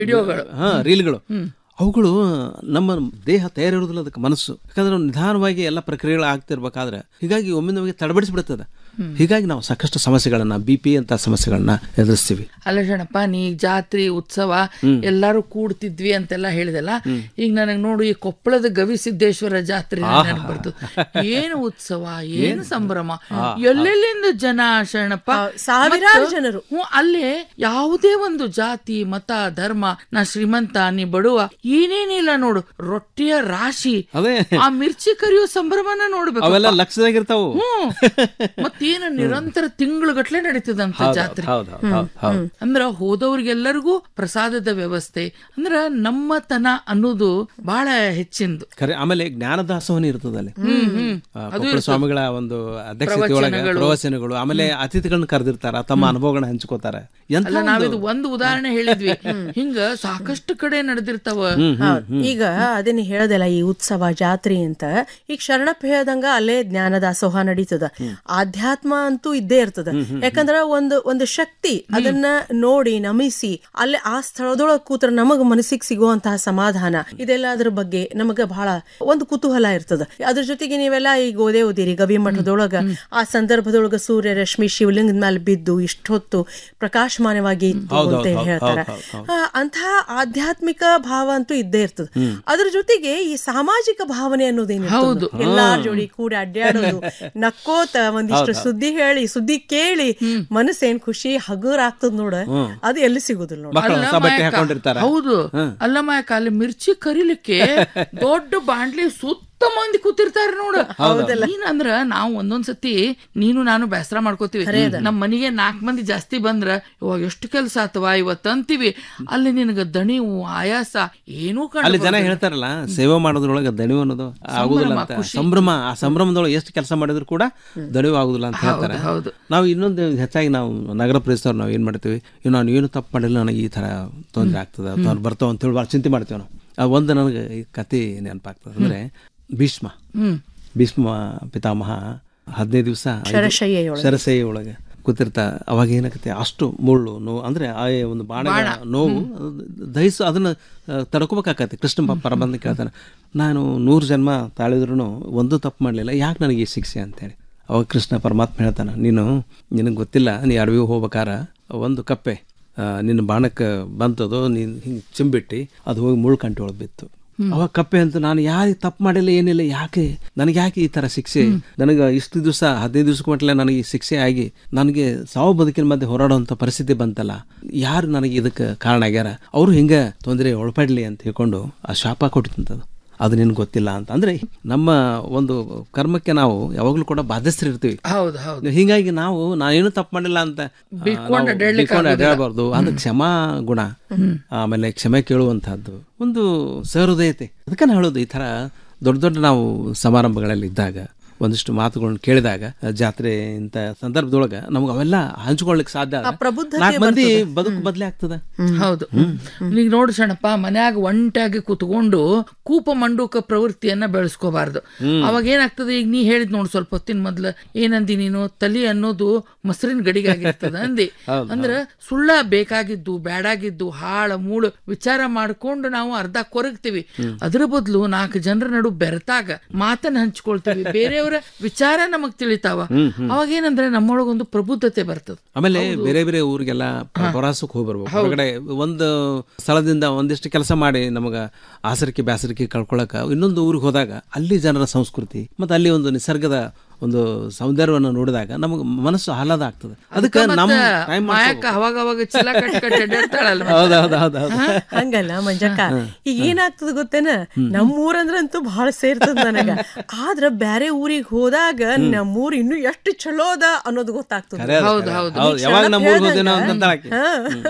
ವಿಡಿಯೋಗಳು ಹಾ ರೀಲ್ಗಳು ಅವುಗಳು ನಮ್ಮ ದೇಹ ತಯಾರಿರೋದಿಲ್ಲ ಅದಕ್ಕೆ ಮನಸ್ಸು ಯಾಕಂದ್ರೆ ನಾವು ನಿಧಾನವಾಗಿ ಎಲ್ಲ ಪ್ರಕ್ರಿಯೆಗಳು ಆಗ್ತಿರ್ಬೇಕಾದ್ರೆ ಹೀಗಾಗಿ ಒಮ್ಮೆ ನಮಗೆ ತಡಬಡಿಸ್ಬಿಡ್ತದೆ ಹೀಗಾಗಿ ನಾವು ಸಾಕಷ್ಟು ಸಮಸ್ಯೆಗಳನ್ನ ಬಿ ಪಿ ಅಂತ ಸಮಸ್ಯೆಗಳನ್ನ ಎದುರಿಸ್ತೀವಿ ಅಲ್ಲ ಶಣಪ್ಪ ನೀ ಈಗ ಜಾತ್ರೆ ಉತ್ಸವ ಎಲ್ಲಾರು ಕೂಡ್ತಿದ್ವಿ ಅಂತೆಲ್ಲ ಹೇಳಿದಲ್ಲ ಈಗ ನನಗೆ ನೋಡು ಈ ಕೊಪ್ಪಳದ ಗವಿಸಿದ್ದೇಶ್ವರ ಜಾತ್ರೆ ನನಗೆ ಬರ್ತದೆ ಏನು ಉತ್ಸವ ಏನು ಸಂಭ್ರಮ ಎಲ್ಲೆಲ್ಲಿಂದ ಜನ ಶರಣಪ್ಪ ಸಾವಿರಾರು ಮತ್ತು- ಜನರು. ಹ್ಞೂ ಅಲ್ಲೇ ಯಾವುದೇ ಒಂದು ಜಾತಿ ಮತ ಧರ್ಮ ನಾ ಶ್ರೀಮಂತ ನೀ ಬಡುವ ಏನೇನಿಲ್ಲ ನೋಡು ರೊಟ್ಟಿಯ ರಾಶಿ ಅದೇ ಆ ಮಿರ್ಚಿ ಕರಿಯೋ ಸಂಭ್ರಮನ ನೋಡ್ಬೇಕು ಅವೆಲ್ಲ ಲಕ್ಷದಾಗಿರ್ತಾವು ಹ್ಮ್ ಮತ್ತೇನು ನಿರಂತರ ತಿಂಗಳು ನಡೀತದಂತ ಜಾತ್ರೆ ಹೌದು ಹೌದು ಹೌದು ಹೌದು ಅಂದ್ರ ಹೋದವ್ರಿಗೆಲ್ಲರಿಗೂ ಪ್ರಸಾದದ ವ್ಯವಸ್ಥೆ ಅಂದ್ರ ನಮ್ಮತನ ಅನ್ನೋದು ಬಹಳ ಹೆಚ್ಚಿಂದು ಖರೆ ಆಮೇಲೆ ಜ್ಞಾನ ದಾಸೋಹನ ಇರ್ತದೆ ಅಲ್ಲಿ ಆ, ಕೊಪ್ಪಳ ಸ್ವಾಮಿಗಳ ಒಂದು ಅಧ್ಯಕ್ಷತೆ ಒಳಗೆ ಪ್ರವಚನಗಳು ಆಮೇಲೆ ಅತಿಥಿಗಳನ್ನ ಕರೆದಿರ್ತಾರ ತಮ್ಮ ಅನುಭವಗಳನ್ನ ಹಂಚ್ಕೋತಾರ ಎಂತ ಅಲ್ಲ ನಾವಿದು ಒಂದು ಉದಾಹರಣೆ ಹೇಳಿದ್ವಿ ಹಿಂಗ ಸಾಕಷ್ಟು ಕಡೆ ನಡೆದಿರ್ತಾವ ಹೌದ್. ಈಗ ಅದನ್ನ ಹೇಳ್ದಲ್ಲ ಈ ಉತ್ಸವ ಜಾತ್ರೆ ಅಂತ ಈಗ ಶರಣಪ್ಪ ಹೇಳ್ದಂಗ ಅಲ್ಲೇ ಜ್ಞಾನ ದಾಸೋಹ ನಡೀತದ ಆಧ್ಯಾತ್ಮ ಅಂತೂ ಇದ್ದೇ ಇರ್ತದ ಯಾಕಂದ್ರ ಒಂದು ಒಂದು ಶಕ್ತಿ ಅದನ್ನ ನೋಡಿ ನಮಿಸಿ ಅಲ್ಲೇ ಆ ಸ್ಥಳದೊಳಗ ಕೂತ್ರ ನಮಗ ಮನಸ್ಸಿಗೆ ಸಿಗುವಂತಹ ಸಮಾಧಾನ ಇದೆಲ್ಲ ಅದ್ರ ಬಗ್ಗೆ ನಮಗ ಬಹಳ ಒಂದು ಕುತೂಹಲ ಇರ್ತದ ಅದ್ರ ಜೊತೆಗೆ ನೀವೆಲ್ಲ ಈಗ ಓದೇ ಓದಿರಿ ಗವಿ ಮಠದೊಳಗ ಆ ಸಂದರ್ಭದೊಳಗ ಸೂರ್ಯ ರಶ್ಮಿ ಶಿವಲಿಂಗದ ಮೇಲೆ ಬಿದ್ದು ಇಷ್ಟೊತ್ತು ಪ್ರಕಾಶಮಾನವಾಗಿ ಇತ್ತು ಅಂತ ಹೇಳಿ ಹೇಳ್ತಾರ ಆ, ಅಂತಹ ಆಧ್ಯಾತ್ಮಿಕ ಭಾವ ಅಂತೂ ಇದ್ದೇ ಇರ್ತದೆ ಅದ್ರ ಜೊತೆಗೆ ಈ ಸಾಮಾಜಿಕ ಭಾವನೆ ಅನ್ನೋದೇನು ಹೌದು. ಎಲ್ಲಾರ ಜೋಡಿ ಕೂಡ ಅಡ್ಡಾಡೋದು ನಕ್ಕೋತ ಒಂದಿಷ್ಟು ಸುದ್ದಿ ಹೇಳಿ ಸುದ್ದಿ ಕೇಳಿ ಮನಸ್ಸೇನ್ ಖುಷಿ ಹಗುರ್ ಆಗ್ತದ ನೋಡ ಅದು ಎಲ್ಲಿ ಸಿಗುದಿಲ್ಲ ನೋಡ ಮಕ್ಕಳು ಅಲ್ಲ ಹೊಸ ಬಟ್ಟೆ ಮಾಯಕ್ಕ, ಹಾಕೊಂಡಿರ್ತಾರ ಹೌದು ಅಲ್ಲ ಮಾಯಕ ಅಲ್ಲಿ ಮಿರ್ಚಿ ಕರಿಲಿಕ್ಕೆ ದೊಡ್ಡ ಬಾಂಡ್ಲಿ ಸುತ್ತ ಮಂದಿ ಕೂತಿರ್ತಾರ ನೋಡು ನೀನ್ ಅಂದ್ರ ನಾವು ಒಂದೊಂದ್ ಸತಿ ನೀನು ನಾನು ಬೇಸರ ಮಾಡ್ಕೋತೀವಿ ನಮ್ ಮನಿಗೆ ನಾಲ್ಕ್ ಮಂದಿ ಜಾಸ್ತಿ ಬಂದ್ರ ಇವಾಗ ಎಷ್ಟು ಕೆಲ್ಸ ಆತವ ಇವತ್ತು ಅಂತೀವಿ ಅಲ್ಲಿ ನಿನಗ ದಣಿವು ಆಯಾಸ ಏನೂ ಅಲ್ಲಿ ಜನ ಕಾಣ ಹೇಳ್ತಾರಲ್ಲ ಸೇವೆ ಮಾಡೋದ್ರೊಳಗೆ ದಣಿವು ಅನ್ನೋದು ಆಗುದಿಲ್ಲ ಅಂತ ಸಂಭ್ರಮ ಆ ಸಂಭ್ರಮದೊಳಗೆ ಎಷ್ಟು ಕೆಲಸ ಮಾಡಿದ್ರು ಕೂಡ ದಣಿವು ಆಗುದಿಲ್ಲ ಅಂತ ಹೇಳ್ತಾರೆ ಹೌದು. ನಾವು ಇನ್ನೊಂದು ಹೆಚ್ಚಾಗಿ ನಾವು ನಗರ ಪ್ರದೇಶದವ್ರು ನಾವು ಏನ್ ಮಾಡ್ತೀವಿ ಇವ್ ನಾನು ಏನು ತಪ್ಪು ಮಾಡಿಲ್ಲ ನನಗೆ ಈ ತರ ತೊಂದರೆ ಆಗ್ತದೆ ಅಥವಾ ಬರ್ತಾವ ಅಂತ ಹೇಳಿ ಭಾಳ ಚಿಂತೆ ಮಾಡ್ತೀವಿ ನಾವು ಆ ಒಂದು ನನಗೆ ಈ ಕತೆ ನೆನಪಾಗ್ತದೆ ಅಂದ್ರೆ ಭೀಷ್ಮ ಹ್ಮ್ ಭೀಷ್ಮ ಪಿತಾಮಹ ಹದಿನೈದು ದಿವಸ ಶರಶಯ್ಯೆಯೊಳಗೆ. ಶರಸೆಯ ಒಳಗೆ ಕೂತಿರ್ತಾ ಅವಾಗ ಏನಾಗುತ್ತೆ ಅಷ್ಟು ಮುಳ್ಳು ನೋವು ಅಂದ್ರೆ ಆ ಒಂದು ಬಾಣ ನೋವು ದಹಿಸು ಅದನ್ನ ಆ, ತಡ್ಕೋಬೇಕಾಗತ್ತೆ ಕೃಷ್ಣ ಪ- ಪರಮಾತ್ಮ ಕೇಳ್ತಾನೆ ನಾನು ನೂರು ಜನ್ಮ ತಾಳಿದ್ರು ಒಂದು ತಪ್ಪು ಮಾಡಲಿಲ್ಲ ಯಾಕೆ ನನಗೆ ಈ ಶಿಕ್ಷೆ ಅಂತೇಳಿ ಅವಾಗ ಕೃಷ್ಣ ಪರಮಾತ್ಮ ಹೇಳ್ತಾನೆ ನೀನು ನಿನಗೆ ಗೊತ್ತಿಲ್ಲ ನೀ ಅಡವಿಗೆ ಹೋಗ್ಬೇಕಾರ ಒಂದು ಕಪ್ಪೆ ಆ, ನಿನ್ನ ಬಾಣಕ್ಕೆ ಬಂತದು ನೀನು ಹಿಂಗೆ ಚಿಂಬಿಟ್ಟು ಅದು ಹೋಗಿ ಮುಳ್ಳು ಕಂಟಿ ಒಳಗೆ ಬಿತ್ತು ಅವಾಗ ಕಪ್ಪೆ ಅಂತ ನಾನು ಯಾರಿಗೆ ತಪ್ಪು ಮಾಡಿಲ್ಲ ಏನಿಲ್ಲ ಯಾಕೆ ನನಗೆ ಯಾಕೆ ಈ ತರ ಶಿಕ್ಷೆ ನನಗೆ ಇಷ್ಟು ದಿವಸ ಹದಿನೈದು ದಿವಸಕ್ಕೆ ಮಟ್ಲೆ ನನಗೆ ಈ ಶಿಕ್ಷೆ ಆಗಿ ನನಗೆ ಸಾವು ಬದುಕಿನ ಮಧ್ಯೆ ಹೋರಾಡುವಂಥ ಪರಿಸ್ಥಿತಿ ಬಂತಲ್ಲ ಯಾರು ನನಗೆ ಇದಕ್ಕೆ ಕಾರಣ ಆಗ್ಯಾರ ಅವರು ಹಿಂಗೆ ತೊಂದರೆ ಒಳಪಡಲಿ ಅಂತ ಹೇಳ್ಕೊಂಡು ಆ ಶಾಪ ಕೊಟ್ಟಿತ್ತಂತದು ಅದು ನಿನ್ಗೆ ಗೊತ್ತಿಲ್ಲ ಅಂತ ಅಂದ್ರೆ ನಮ್ಮ ಒಂದು ಕರ್ಮಕ್ಕೆ ನಾವು ಯಾವಾಗಲೂ ಕೂಡ ಬಾಧ್ಯಸ್ಥರಿರ್ತೀವಿ ಹೌದು ಹೌದು ಹೀಗಾಗಿ ನಾವು ನಾನೇನು ತಪ್ಪು ಮಾಡಿಲ್ಲ ಅಂತ ಆ, ಬಿಟ್ಕೊಂಡು ನಾವು ಅಡ್ಡಾಡ್ಲಿಕ್ಕೆ ಬಿಟ್ಕೊಂಡು ಅಡ್ಡಾಡಬಾರ್ದು ಅದು ಕ್ಷಮಾ ಗುಣ ಆಮೇಲೆ ಕ್ಷಮೆ ಕೇಳುವಂತಹದ್ದು ಒಂದು ಸಹೃದಯತೆ ಅದಕ್ಕೆ ನಾನು ಹೇಳೋದು ಈ ತರ ದೊಡ್ಡ ದೊಡ್ಡ ನಾವು ಸಮಾರಂಭಗಳಲ್ಲಿ ಇದ್ದಾಗ ಒಂದಿಷ್ಟು ಮಾತುಗಳನ್ನ ಕೇಳಿದಾಗ ಆ, ಜಾತ್ರೆ ಇಂಥ ಸಂದರ್ಭದೊಳಗ ನಮ್ಗೆ ಅವೆಲ್ಲ ಹಂಚ್ಕೊಳ್ಲಿಕ್ಕೆ ಸಾಧ್ಯ ಆದ್ರೆ ಪ್ರಬುದ್ಧತೆ ನಾಲ್ಕು ಮಂದಿ ಬದುಕು ಬದಲೇ ಆಗ್ತದ ಹೌದು ಈಗ ನೋಡು ಶಣಪ್ಪ ಮನ್ಯಾಗ ಒಂಟಾಗಿ ಕೂತ್ಕೊಂಡು ಕೂಪ ಮಂಡೂಕ ಪ್ರವೃತ್ತಿಯನ್ನ ಬೆಳೆಸ್ಕೋಬಾರ್ದು ಅವಾಗ ಏನಾಗ್ತದೆ ಈಗ ನೀ ಹೇಳಿದ್ ನೋಡು ಸ್ವಲ್ಪ ಹೊತ್ತಿನ ಮೊದ್ಲು ಏನಂದಿ ನೀನು ತಲಿ ಅನ್ನೋದು ಮೊಸರಿನ ಗಡಿಗಾಗಿರ್ತದ ಅಂದಿ ಅಂದ್ರ ಸುಳ್ಳ ಬೇಕಾಗಿದ್ದು ಬೇಡಾಗಿದ್ದು ಹಾಳ ಮೂಳು ವಿಚಾರ ಮಾಡ್ಕೊಂಡು ನಾವು ಅರ್ಧ ಕೊರಗ್ತೀವಿ ಅದ್ರ ಬದಲು ನಾಲ್ಕು ಜನರ ನಡು ಬೆರೆತಾಗ ಮಾತನ್ನ ಹಂಚ್ಕೊಳ್ತೀವಿ ಬೇರೆಯವರ ವಿಚಾರ ನಮಗ್ ತಿಳಿತಾವ ಅವಾಗ ಏನಂದ್ರೆ ನಮ್ಮೊಳಗೊಂದು ಪ್ರಬುದ್ಧತೆ ಬರ್ತದ ಆಮೇಲೆ ಬೇರೆ ಬೇರೆ ಊರಿಗೆಲ್ಲ ಪ್ರವಾಸಕ್ಕೆ ಹೋಗಿ ಬರ್ಬೇಕು ಹೊರಗಡೆ ಒಂದು ಸ್ಥಳದಿಂದ ಒಂದಿಷ್ಟು ಕೆಲಸ ಮಾಡಿ ನಮಗ ಆಸರಿಕೆ ಬ್ಯಾಸರಿಕೆ ಕಳ್ಕೊಳಕ ಇನ್ನೊಂದು ಊರಿಗೆ ಹೋದಾಗ ಅಲ್ಲಿ ಜನರ ಸಂಸ್ಕೃತಿ ಮತ್ತೆ ಅಲ್ಲಿ ಒಂದು ನಿಸರ್ಗದ ಒಂದು ಸೌಂದರ್ಯವನ್ನು ನೋಡಿದಾಗ ನಮಗೆ ಮನಸ್ಸು ಆಹ್ಲಾದ ಆಗ್ತದೆ ಅದಕ್ಕೆ ನಮ್ಮ ಟೈಮ್ ಮಾಯಕ್ಕ ಅವಾಗ ಅವಾಗ ಚಿಲ ಕಟ್ ಕಟ್ ಅಡ್ಡಾಡ್ತಾಳಲ್ಲ ಹೌದೌದೌದು ಹಂಗಲ್ಲ ಮಂಜಕ್ಕ ಈಗ ಏನಾಗ್ತದ ಗೊತ್ತೇನ ನಮ್ಮ ಊರಂದ್ರಂತೂ ಬಹಳ ಸೇರ್ತದ ನನಗ ಆದ್ರ ಬ್ಯಾರೆ ಊರಿಗೆ ಹೋದಾಗ ನಮ್ಮೂರ್ ಇನ್ನು ಎಷ್ಟು ಚಲೋ ಅದ ಅನ್ನೋದು ಗೊತ್ತಾಗ್ತದ ಹೌದು ಹೌದು ಹೌದು ಯಾವಾಗ ನಮ್ಮ ಊರಿಗೆ ಹೋದೇನೋ ಅಂತ ಆಕೆ ಹಾ.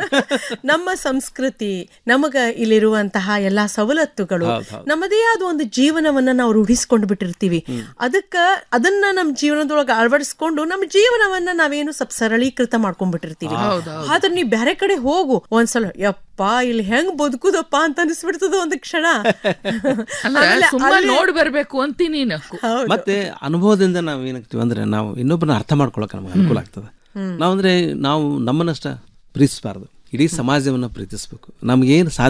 ನಮ್ಮ ಸಂಸ್ಕೃತಿ ನಮಗ ಇಲ್ಲಿರುವಂತಹ ಎಲ್ಲಾ ಸವಲತ್ತುಗಳು ನಮ್ಮದೇ ಆದ ಒಂದು ಜೀವನವನ್ನ ನಾವು ರೂಢಿಸ್ಕೊಂಡು ಬಿಟ್ಟಿರ್ತೀವಿ ಅದಕ್ಕ ಅದನ್ನ ನಮ್ಮ ಜೀವನದೊಳಗೆ ಅಳವಡಿಸ್ಕೊಂಡು ನಮ್ಮ ಜೀವನವನ್ನ ನಾವೇನು ಸ್ವಲ್ಪ ಸರಳೀಕೃತ ಮಾಡ್ಕೊಂಡ್ಬಿಟ್ಟಿರ್ತೀವಿ ಆದ್ರೆ ನೀ ಬೇರೆ ಕಡೆ ಹೋಗು ಒಂದ್ಸಲ ಯಪ್ಪಾ ಇಲ್ಲಿ ಹೆಂಗ್ ಬದುಕುದಪ್ಪ ಅಂತ ಅನಿಸ್ಬಿಡ್ತದ ಒಂದು ಕ್ಷಣ ಅಂದ್ರೆ ಆಮೇಲೆ ಸುಮ್ಮ ಅಲ್ಲಿ- ನೋಡಿ ಬರ್ಬೇಕು ಅಂತಿ ನೀನು ಮತ್ತೆ ಅನುಭವದಿಂದ ನಾವು ಏನಾಗ್ತೀವಿ ಅಂದ್ರೆ ನಾವು ಇನ್ನೊಬ್ಬರನ್ನ ಅರ್ಥ ಮಾಡ್ಕೊಳಕ್ಕೆ ನಮ್ಗೆ ಅನುಕೂಲ ಆಗ್ತದೆ ನಾವಂದ್ರೆ ನಾವು ನಮ್ಮನ್ನಷ್ಟ ಪ್ರೀತಿಸಬಾರ್ದು ಇಡೀ ಸಮಾಜವನ್ನು ಪ್ರೀತಿಸ್ಬೇಕು ನಮಗೇನು ಸಾಧ್ಯ